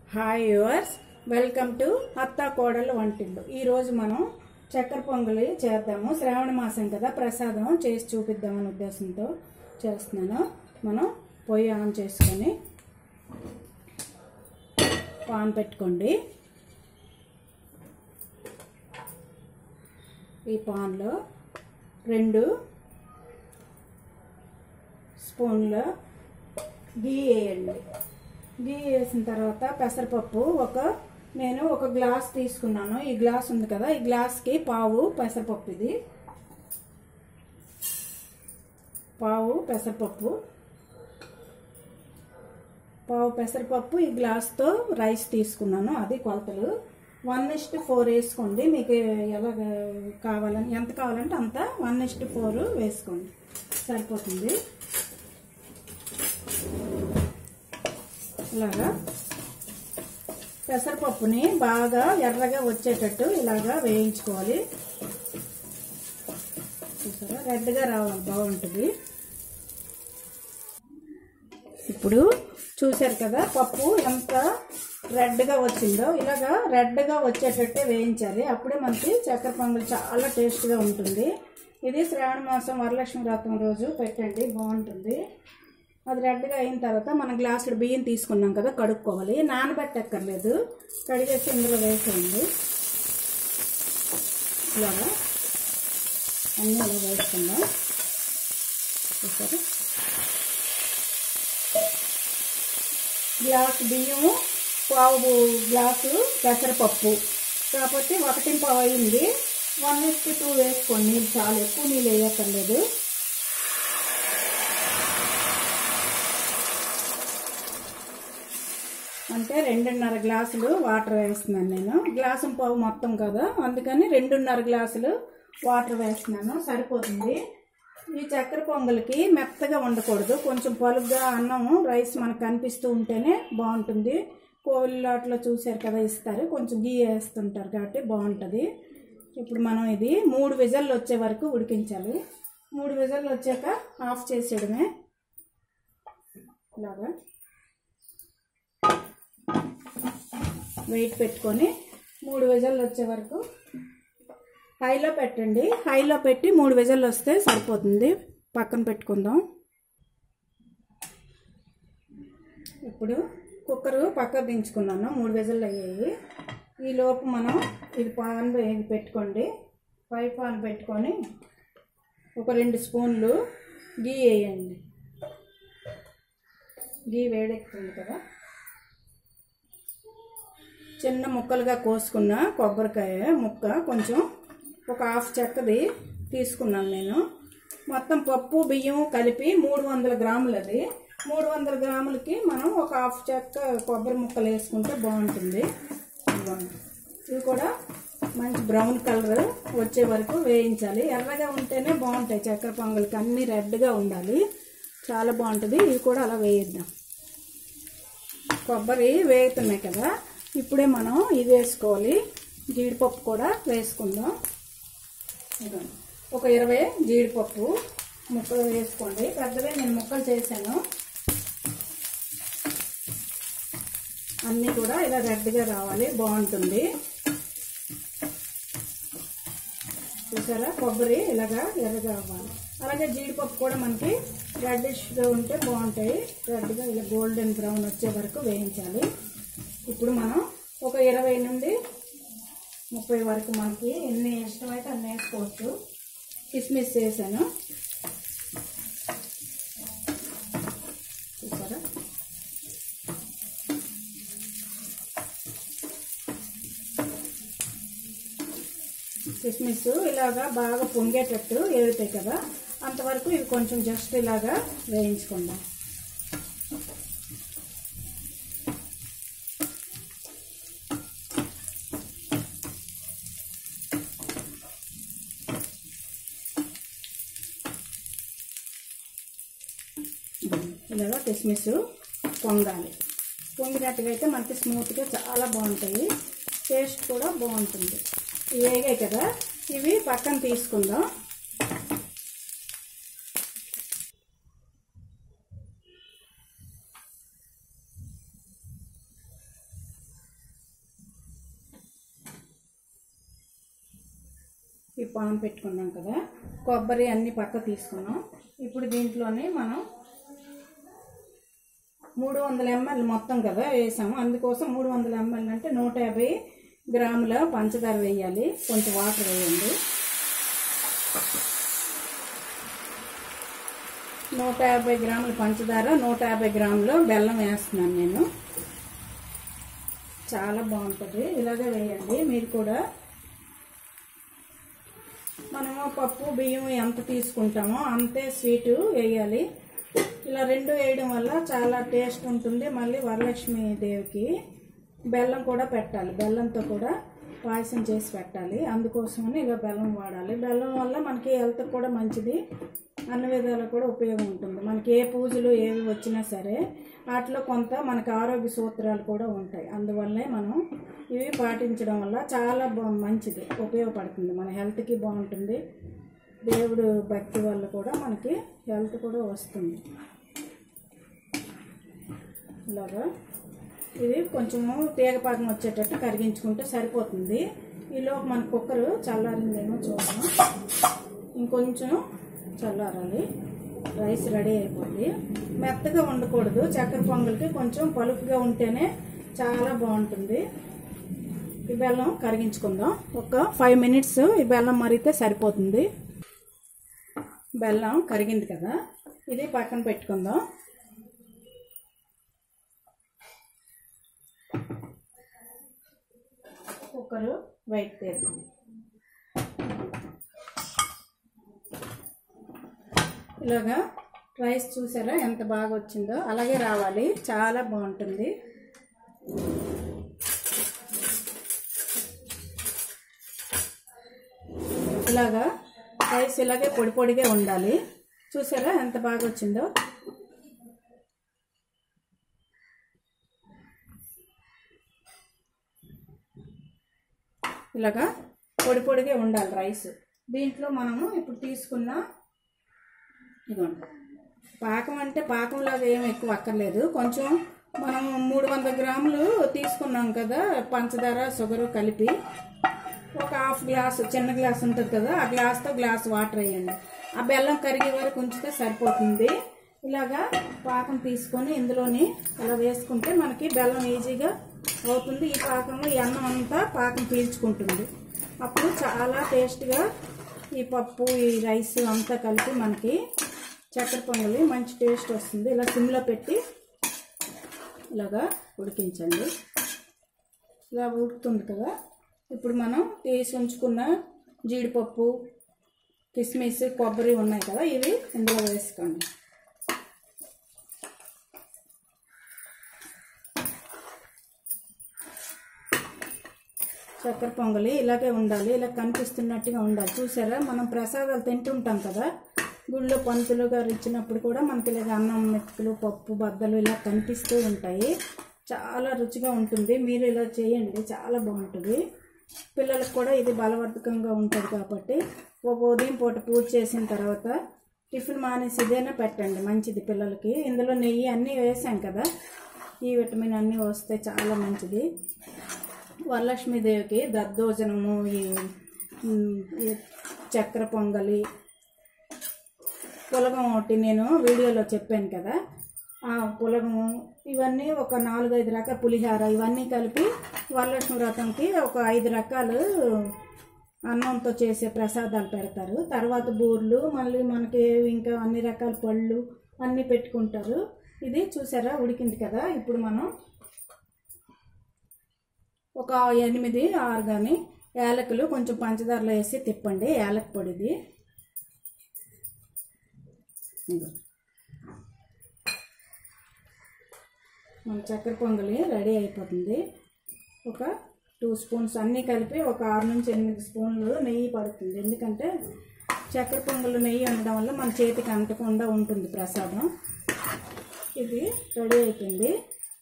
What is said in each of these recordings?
Hi yours welcome to అత్త కోడలు వంటిల్లు ఈరోజు మనం చక్కెర పొంగలి చేద్దాము శ్రావణ మాసం కదా ప్రసాదం చేసి చూపిద్దామనే ఉద్దేశంతో చేస్తున్నాను మనం పొయ్యి ఆన్ చేసుకొని పాన్ పెట్టుకోండి ఈ పాన్లో రెండు స్పూన్ల గీ వేయండి గీ వేసిన తర్వాత పెసరపప్పు ఒక నేను ఒక గ్లాస్ తీసుకున్నాను ఈ గ్లాస్ ఉంది కదా ఈ గ్లాస్కి పావు పెసరపప్పు ఇది పావు పెసరపప్పు పావు పెసరపప్పు ఈ గ్లాస్తో రైస్ తీసుకున్నాను అది కొలతలు వన్ ఇస్ట్ ఫోర్ వేసుకోండి మీకు ఎలా కావాలని ఎంత కావాలంటే అంత వన్ ఇస్ట్ ఫోర్ వేసుకోండి సరిపోతుంది ఇలాగా పెసరపప్పుని బాగా ఎర్రగా వచ్చేటట్టు ఇలాగా వేయించుకోవాలి చూసారా రెడ్గా రావాలి బాగుంటుంది ఇప్పుడు చూశారు కదా పప్పు ఎంత రెడ్గా వచ్చిందో ఇలాగా రెడ్గా వచ్చేటట్టే వేయించాలి అప్పుడే మనకి చక్కెర పొంగల్ చాలా టేస్ట్గా ఉంటుంది ఇది శ్రావణ మాసం వరలక్ష్మి వ్రతం రోజు పెట్టండి బాగుంటుంది అది రెడ్గా అయిన తర్వాత మనం గ్లాసుడు బియ్యం తీసుకున్నాం కదా కడుక్కోవాలి నానబెట్టక్కర్లేదు కడిగేసి ఇందులో వేసేయండి ఇలాగా అన్నీ అలా వేసుకుందాం చూసారా గ్లాస్ బియ్యము పావు గ్లాసు పెసరపప్పు కాకపోతే ఒకటి పావు అయింది వన్ ఇస్కి టూ వేసుకోండి నీళ్ళు చాలా ఎక్కువ నీళ్ళు వేయక్కర్లేదు అంటే రెండున్నర గ్లాసులు వాటర్ వేస్తున్నాను నేను గ్లాసు పావు మొత్తం కదా అందుకని రెండున్నర గ్లాసులు వాటర్ వేస్తున్నాను సరిపోతుంది ఈ చక్కెర పొంగల్కి మెత్తగా ఉండకూడదు కొంచెం పలుగ్గా అన్నం రైస్ మనకు కనిపిస్తూ ఉంటేనే బాగుంటుంది కోవిలాట్లో చూశారు కదా ఇస్తారు కొంచెం గీ వేస్తుంటారు కాబట్టి బాగుంటుంది ఇప్పుడు మనం ఇది మూడు విజల్లు వచ్చే వరకు ఉడికించాలి మూడు విజల్లు వచ్చాక ఆఫ్ చేసేయడమే ఇలాగా వెయిట్ పెట్టుకొని మూడు విజల్లు వచ్చే వరకు హైలో పెట్టండి హైలో పెట్టి మూడు విజల్లు వస్తే సరిపోతుంది పక్కన పెట్టుకుందాం ఇప్పుడు కుక్కరు పక్క దించుకున్నాను మూడు విజల్లు అయ్యాయి ఈ లోపు మనం ఇది పాన్ ఇది పెట్టుకోండి పై పాన్ పెట్టుకొని ఒక రెండు స్పూన్లు గీ వేయండి గీ వేడెక్కుతుంది కదా చిన్న ముక్కలుగా కోసుకున్న కొబ్బరికాయ ముక్క కొంచెం ఒక హాఫ్ చెక్కది తీసుకున్నాను నేను మొత్తం పప్పు బియ్యం కలిపి మూడు వందల గ్రాములు అది మూడు వందల గ్రాములకి మనం ఒక హాఫ్ చెక్క కొబ్బరి ముక్కలు వేసుకుంటే బాగుంటుంది ఇదిగోండి. ఇవి కూడా మంచి బ్రౌన్ కలర్ వచ్చే వరకు వేయించాలి ఎర్రగా ఉంటేనే బాగుంటాయి చక్కెర పొంగల్కి అన్నీ రెడ్గా ఉండాలి చాలా బాగుంటుంది ఇవి కూడా అలా వేయిద్దాం కొబ్బరి వేగుతున్నాయి కదా ఇప్పుడే మనం ఇది వేసుకోవాలి జీడిపప్పు కూడా వేసుకుందాం ఇదిగోండి. ఒక ఇరవై జీడిపప్పు ముక్కలు వేసుకోండి పెద్దవే నేను ముక్కలు చేశాను అన్నీ కూడా ఇలా రెడ్గా రావాలి బాగుంటుంది చూసారా కొబ్బరి ఇలాగా ఎర్రగా అవ్వాలి అలాగే జీడిపప్పు కూడా మనకి రెడ్డిష్గా ఉంటే బాగుంటాయి రెడ్గా ఇలా గోల్డెన్ బ్రౌన్ వచ్చే వరకు వేయించాలి ఇప్పుడు మనం ఒక ఇరవై నుండి ముప్పై వరకు మనకి ఎన్ని ఇష్టమైతే అన్ని వేసుకోవచ్చు కిస్మిస్ వేసాను చూసారా కిస్మిస్ ఇలాగా బాగా పొంగేటట్టు ఏగుతాయి కదా అంతవరకు ఇవి కొంచెం జస్ట్ ఇలాగా వేయించుకుందాం ఇలాగా కిస్మిస్ పొంగాలి పొంగినట్టుగా అయితే మనకి స్మూత్గా చాలా బాగుంటాయి టేస్ట్ కూడా బాగుంటుంది ఇవి వేగాయి కదా ఇవి పక్కన తీసుకుందాం ఈ పాన్ పెట్టుకున్నాం కదా కొబ్బరి అన్ని పక్క తీసుకున్నాం ఇప్పుడు దీంట్లోనే మనం మూడు వందల ఎంఎల్ మొత్తం కదా వేసాము అందుకోసం మూడు వందల ఎంఎల్ అంటే నూట యాభై గ్రాముల పంచదార వేయాలి కొంచెం వాటర్ వేయండి నూట యాభై గ్రాముల పంచదార నూట యాభై గ్రాములు బెల్లం వేస్తున్నాను నేను చాలా బాగుంటుంది ఇలాగే వేయండి మీరు కూడా మనము పప్పు బియ్యం ఎంత తీసుకుంటామో అంతే స్వీటు వేయాలి ఇలా రెండు వేయడం వల్ల చాలా టేస్ట్ ఉంటుంది మళ్ళీ వరలక్ష్మి దేవికి బెల్లం కూడా పెట్టాలి బెల్లంతో కూడా పాయసం చేసి పెట్టాలి అందుకోసమని ఇలా బెల్లం వాడాలి బెల్లం వల్ల మనకి హెల్త్ కూడా మంచిది అన్ని విధాలు కూడా ఉపయోగం ఉంటుంది మనకి ఏ పూజలు ఏవి వచ్చినా సరే వాటిలో కొంత మనకి ఆరోగ్య సూత్రాలు కూడా ఉంటాయి అందువల్లే మనం ఇవి పాటించడం వల్ల చాలా బా మంచిది ఉపయోగపడుతుంది మన హెల్త్కి బాగుంటుంది దేవుడు భక్తి వల్ల కూడా మనకి హెల్త్ కూడా వస్తుంది ఇలాగా ఇది కొంచెము తీగపాకం వచ్చేటట్టు కరిగించుకుంటే సరిపోతుంది ఈలోపు మన కుక్కరు చల్లారిందేమో చూద్దాం ఇంకొంచెం చల్లారాలి రైస్ రెడీ అయిపోద్ది మెత్తగా ఉండకూడదు చక్కెర పొంగల్కి కొంచెం పలుపుగా ఉంటేనే చాలా బాగుంటుంది ఈ బెల్లం కరిగించుకుందాం ఒక ఫైవ్ మినిట్స్ ఈ బెల్లం మరిగితే సరిపోతుంది బెల్లం కరిగింది కదా ఇది పక్కన పెట్టుకుందాం కుక్కరు వైట్ తీద్దాం ఇలాగా రైస్ చూసారా ఎంత బాగా వచ్చిందో అలాగే రావాలి చాలా బాగుంటుంది ఇలాగా రైస్ ఇలాగే పొడి పొడిగా ఉండాలి చూసారా ఎంత బాగా వచ్చిందో ఇలాగా పొడి పొడిగా ఉండాలి రైస్ దీంట్లో మనము ఇప్పుడు తీసుకున్న ఇదిగోండి పాకం అంటే పాకంలాగా ఏం ఎక్కువ అక్కర్లేదు కొంచెం మనం మూడు వందల గ్రాములు తీసుకున్నాం కదా పంచదార షుగరు కలిపి ఒక హాఫ్ గ్లాస్ చిన్న గ్లాస్ ఉంటుంది కదా ఆ గ్లాస్తో గ్లాస్ వాటర్ వేయండి ఆ బెల్లం కరిగే వరకు ఉంచితే సరిపోతుంది ఇలాగా పాకం తీసుకొని ఇందులోని అలా వేసుకుంటే మనకి బెల్లం ఈజీగా అవుతుంది ఈ పాకంలో ఈ అన్నం అంతా పాకం పీల్చుకుంటుంది అప్పుడు చాలా టేస్ట్గా ఈ పప్పు ఈ రైస్ అంతా కలిపి మనకి చక్కెర పొంగలి మంచి టేస్ట్ వస్తుంది ఇలా సిమ్లో పెట్టి ఇలాగా ఉడికించండి ఇలా ఉడుకుతుంది కదా ఇప్పుడు మనం తీసి ఉంచుకున్న జీడిపప్పు కిస్మిస్ కొబ్బరి ఉన్నాయి కదా ఇవి ఇందులో వేసుకోండి చక్కెర పొంగలి ఇలాగే ఉండాలి ఇలా కనిపిస్తున్నట్టుగా ఉండాలి చూసారా మనం ప్రసాదాలు తింటుంటాం కదా గుళ్ళో పంతులు గారు ఇచ్చినప్పుడు కూడా మనకి ఇలాగ అన్నం మెతుకులు పప్పు బద్దలు ఇలా కనిపిస్తూ ఉంటాయి చాలా రుచిగా ఉంటుంది మీరు ఇలా చేయండి చాలా బాగుంటుంది పిల్లలకు కూడా ఇది బలవర్ధకంగా ఉంటుంది కాబట్టి ఒక ఉదయం పూట పూజ చేసిన తర్వాత టిఫిన్ మానేసి ఇదేనా పెట్టండి మంచిది పిల్లలకి ఇందులో నెయ్యి అన్నీ వేసాం కదా ఈ విటమిన్ అన్నీ వస్తే చాలా మంచిది వరలక్ష్మీదేవికి దద్దోజనము ఈ ఉమ్, ఈ చక్కెర పొంగలి పులగం ఒకటి నేను వీడియోలో చెప్పాను కదా ఆ పులగము ఇవన్నీ ఒక నాలుగైదు రకాల పులిహార ఇవన్నీ కలిపి వరలక్ష్మి వ్రతంకి ఒక ఐదు రకాలు అన్నంతో చేసే ప్రసాదాలు పెడతారు తర్వాత బూర్లు మళ్ళీ మనకి ఇంకా అన్ని రకాల పళ్ళు అన్నీ పెట్టుకుంటారు ఇది చూసారా ఉడికింది కదా ఇప్పుడు మనం ఒక ఎనిమిది ఆరు కానీ యాలకులు కొంచెం పంచదారలో వేసి తిప్పండి యాలక పొడిది ఇదిగో. మన చక్కెర పొంగలి రెడీ అయిపోతుంది ఒక టూ స్పూన్స్ అన్నీ కలిపి ఒక ఆరు నుంచి ఎనిమిది స్పూన్లు నెయ్యి పడుతుంది ఎందుకంటే చక్కెర పొంగలు నెయ్యి ఉండడం వల్ల మన చేతికి అంటకుండా ఉంటుంది ప్రసాదం ఇది రెడీ అయిపోయింది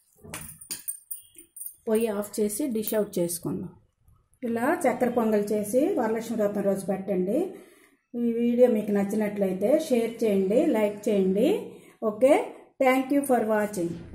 పొయ్యి ఆఫ్ చేసి డిష్ అవుట్ చేసుకుందాం ఇలా చక్కెర పొంగల్ చేసి వరలక్ష్మి వ్రతం రోజు పెట్టండి ఈ వీడియో మీకు నచ్చినట్లయితే షేర్ చేయండి లైక్ చేయండి okay thank you for watching